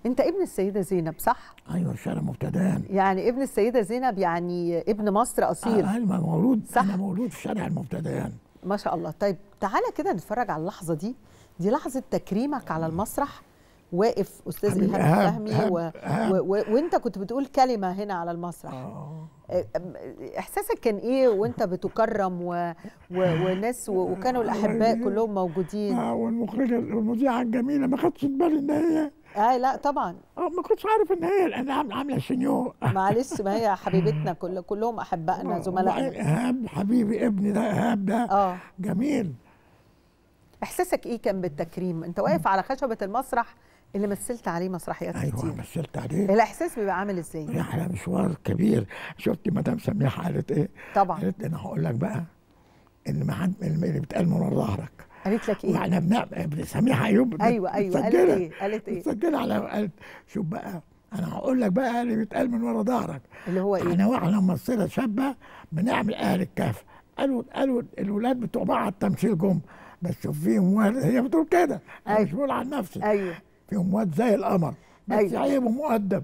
انت ابن السيده زينب صح ايوه شارع مبتدان يعني ابن السيده زينب يعني ابن مصر اصيل آه انا مولود صح. انا مولود في شارع المبتدان ما شاء الله طيب تعالى كده نتفرج على اللحظه دي دي لحظه تكريمك على المسرح واقف استاذ حبيبي ايهاب إيهاب- فهمي إيهاب- و... إيهاب. و... و... وانت كنت بتقول كلمه هنا على المسرح اه احساسك كان ايه وانت بتكرم و... و... والناس و... وكانوا الاحباء كلهم موجودين آه والمخرجه المذيعه الجميله ما خدتش بالي ان هي اه لا طبعا آه ما كنتش عارف ان هي انا عامله عامله سينيور معلش ما هي حبيبتنا كل... كلهم احبائنا وبعدين زملائنا ايهاب حبيبي ابني ده ايهاب ده اه جميل احساسك ايه كان بالتكريم انت واقف على خشبه المسرح اللي مثلت عليه مسرحيات ايوه كتير مثلت عليه الاحساس بيبقى عامل ازاي رحله مشوار كبير شفت مدام سميحه قالت ايه؟ طبعا قالت لي انا هقول لك بقى ان ما حد اللي بيتقال من ورا ظهرك قالت لك ايه واحنا بنعمل ابن سميحه ايوب ايوه ايوه قالت متسجلة. ايه قالت ايه متسجله على قالت شوف بقى انا هقول لك بقى اللي بيتقال من ورا ظهرك اللي هو ايه احنا واحنا ممثله شابه بنعمل اهل الكهف قالوا قالوا الولاد بتوع بعض التمثيل جم بس فيهم واد هي بتقول كده انا أيوة. مش بقول عن نفسي ايوه فيهم واد زي القمر بس أيوة. عيب ومؤدب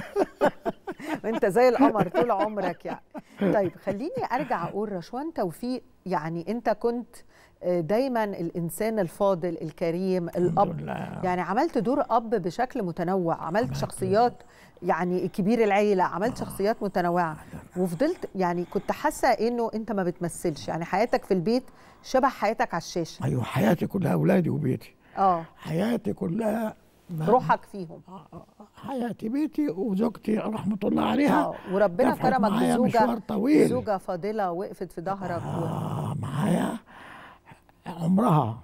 انت زي القمر طول عمرك يعني طيب خليني ارجع اقول رشوان توفيق يعني انت كنت آه، دايما الانسان الفاضل الكريم الاب لله. يعني عملت دور اب بشكل متنوع عملت شخصيات يعني كبير العيله عملت شخصيات متنوعه وفضلت يعني كنت حاسه انه انت ما بتمثلش يعني حياتك في البيت شبه حياتك على الشاشه ايوه حياتي كلها اولادي وبيتي اه حياتي كلها ما- روحك فيهم حياتي بيتي وزوجتي رحمه الله عليها اه وربنا كافحت كرمك معايا بزوجه مشوار طويل زوجه فاضله وقفت في ظهرك و... آه معايا عمرها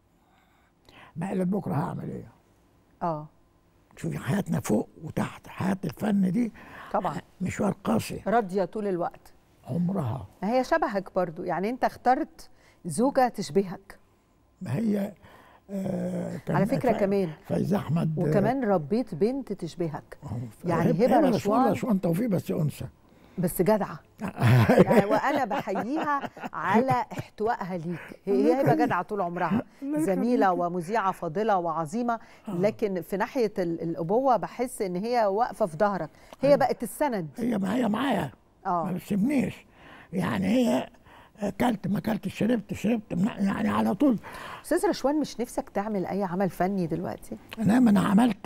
ما قالت بكره هعمل ايه اه شوفي حياتنا فوق وتحت حياه الفن دي طبعا مشوار قاسي راضيه طول الوقت عمرها ما هي شبهك برضو يعني انت اخترت زوجة تشبهك ما هي آه كان على فكرة ف- كمان. فايز احمد وكمان ربيت بنت تشبهك آه، يعني هبة- هبة رشوان رشوان رشوان توفيق بس انثى بس جدعة يعني وانا بحييها على احتوائها ليك هي هي هبة جدعة طول عمرها زميلة ومذيعة فاضلة وعظيمة لكن في ناحية ال- الأبوة بحس ان هي واقفة في ظهرك هي بقت السند هي ما هي معايا ما اه بتسيبنيش يعني هي اكلت ما اكلتش شربت شربت من- يعني على طول استاذ رشوان مش نفسك تعمل اي عمل فني دلوقتي انا ما انا عملت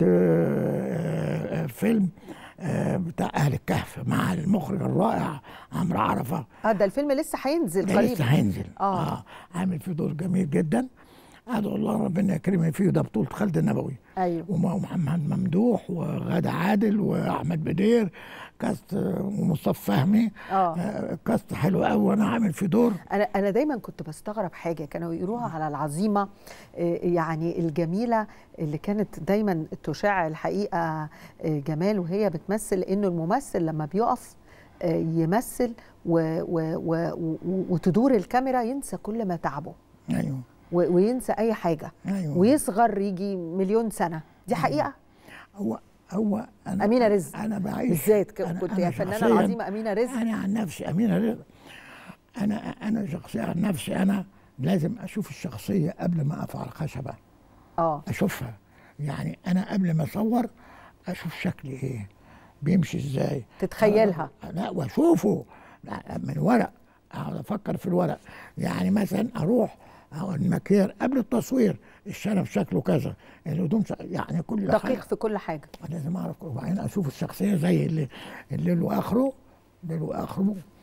آه، آه، فيلم آه، بتاع اهل الكهف مع المخرج الرائع عمرو عرفه اه ده الفيلم لسه هينزل ده قريب لسه هينزل آه. اه عامل فيه دور جميل جدا ادعو الله ربنا يكرمني فيه ده بطوله خالد النبوي ايوه وم- ومحمد ممدوح وغادة عادل واحمد بدير كاست ومصطفى فهمي آه. آه، كاست حلو قوي وانا عامل فيه دور انا انا دايما كنت بستغرب حاجه كانوا يقولوها على العظيمه آه، يعني الجميله اللي كانت دايما تشع الحقيقه آه، جمال وهي بتمثل انه الممثل لما بيقف آه، يمثل و و و و وتدور الكاميرا ينسى كل ما تعبه ايوه و- وينسى اي حاجه ايوه ويصغر يجي مليون سنه دي حقيقه هو هو انا أمينة رزق. انا بعيش بالذات ك- أنا- كنت أنا يا فنانه شخصياً- العظيمه امينه رزق انا عن نفسي امينه رزق انا انا شخصيا عن نفسي انا لازم اشوف الشخصيه قبل ما اقف على الخشبه اه اشوفها يعني انا قبل ما اصور اشوف شكلي ايه بيمشي ازاي تتخيلها. آه، لا واشوفه لا، من ورق اقعد افكر في الورق يعني مثلا اروح أو المكير قبل التصوير الشنب شكله كذا الهدوم شك- يعني كل دقيق حاجه في كل حاجه لازم اعرف وبعدين اشوف الشخصيه زي اللي الليل واخره الليل واخره